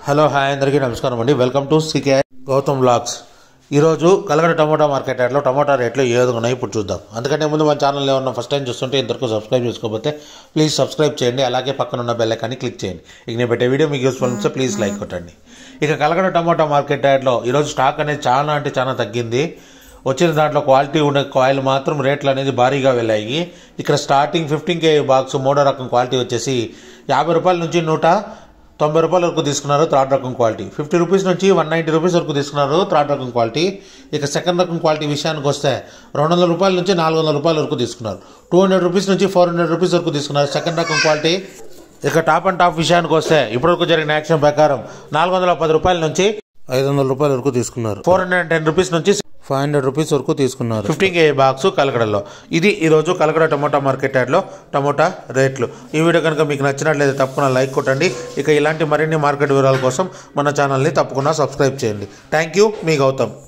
hello hi అందరికీ నమస్కారం అండి welcome to C K Gautam blogs ఈరోజు కలగడ టమోటా మార్కెట్ యార్డ్లో టమోటా రేట్లు ఏ విధంగా ఉన్నాయి ఇప్పుడు చూద్దాం అందుకంటే ముందు మన ఛానల్ ఏమన్నా ఫస్ట్ టైం చూస్తుంటే ఇంతవరకు సబ్స్క్రైబ్ చేసుకోకపోతే ప్లీజ్ సబ్స్క్రైబ్ చేయండి అలాగే పక్కన ఉన్న బెల్ ఐకాన్ని క్లిక్ చేయండి ఇక నేను పెట్టే వీడియో మీకు యూస్ఫుల్ ఉంటే ప్లీజ్ లైక్ కొట్టండి ఇక కలగడ టమోటా మార్కెట్ యార్డ్లో ఈరోజు స్టాక్ అనేది చాలా అంటే చాలా తగ్గింది వచ్చిన దాంట్లో క్వాలిటీ ఉండే కాయలు మాత్రం రేట్లు అనేది భారీగా వెళ్ళాయి ఇక్కడ స్టార్టింగ్ ఫిఫ్టీన్ కే బాక్స్ మూడో రకం క్వాలిటీ వచ్చేసి యాభై రూపాయల నుంచి నూట తొంభై రూపాయల వరకు తీసుకున్నారు థర్డ్ రకం క్వాలిటీ ఫిఫ్టీ రూపీస్ నుంచి వన్ నైంటీ రూపీస్ వరకు తీసుకున్నారు థర్డ్ రకం క్వాలిటీ ఇక సెకండ్ రకం క్వాలిటీ విషయానికి వస్తే రెండు వందల రూపాయల నుంచి నాలుగు వందల రూపాయల వరకు తీసుకున్నారు టూ హండ్రెడ్ రూపీస్ నుంచి ఫోర్ హండ్రెడ్ రూపీస్ వరకు తీసుకున్నారు సెకండ్ రకం క్వాలిటీ ఇక టాప్ అండ్ టాప్ విషయానికి వస్తే ఇప్పటివరకు జరిగిన యాక్షన్ ప్రకారం నాలుగు వందల పది రూపాయల నుంచి ఐదు వందల రూపాయల వరకు తీసుకున్నారు ఫోర్ హండ్రెడ్ టెన్ రూపీస్ నుంచి ఫైవ్ హండ్రెడ్ రూపీస్ వరకు తీసుకున్నారు ఫిఫ్టీన్ కే బాక్స్ కలకడలో ఇది ఈరోజు కలకడ టమోటా మార్కెట్ యార్డ్లో టమోటా రేట్లు ఈ వీడియో కనుక మీకు నచ్చినట్లయితే తప్పకుండా లైక్ కొట్టండి ఇక ఇలాంటి మరిన్ని మార్కెట్ వివరాల కోసం మన ఛానల్ని తప్పకుండా సబ్స్క్రైబ్ చేయండి థ్యాంక్ యూ మీ గౌతమ్